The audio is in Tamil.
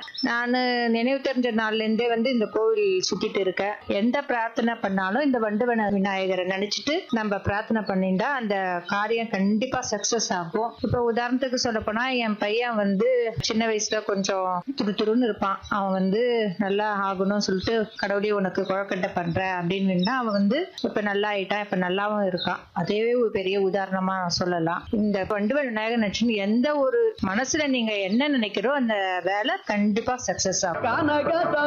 நான் நினைவு தெரிஞ்ச நாள்ல இருந்தே வந்து இந்த கோவில் சுத்திட்டு இருக்கேன் எந்த பிரார்த்தனை பண்ணாலும் இந்த வண்டுவன விநாயகரை நினைச்சிட்டு நம்ம பிரார்த்தனை பண்ணிட்டா அந்த காரியம் கண்டிப்பா சக்சஸ் ஆகும் இப்போ உதாரணத்துக்கு சொல்ல போனா என் பையன் வந்து சின்ன வயசுல கொஞ்சம் துரு துருன்னு இருப்பான் அவன் வந்து நல்லா ஆகணும்னு சொல்லிட்டு கடவுளே உனக்கு குழக்கட்டை பண்றேன் அப்படின்னு அவன் வந்து இப்ப நல்லா ஆயிட்டான் இப்ப நல்லாவும் இருக்கான் அதே ஒரு பெரிய உதாரணமா சொல்லலாம் இந்த வண்டுவன் விநாயகர் நினைச்சுன்னு எந்த ஒரு மனசுல நீங்க என்ன நினைக்கிறோ அந்த வேலை கண்டிப்பா சக்சஸ் ஆகும் கனக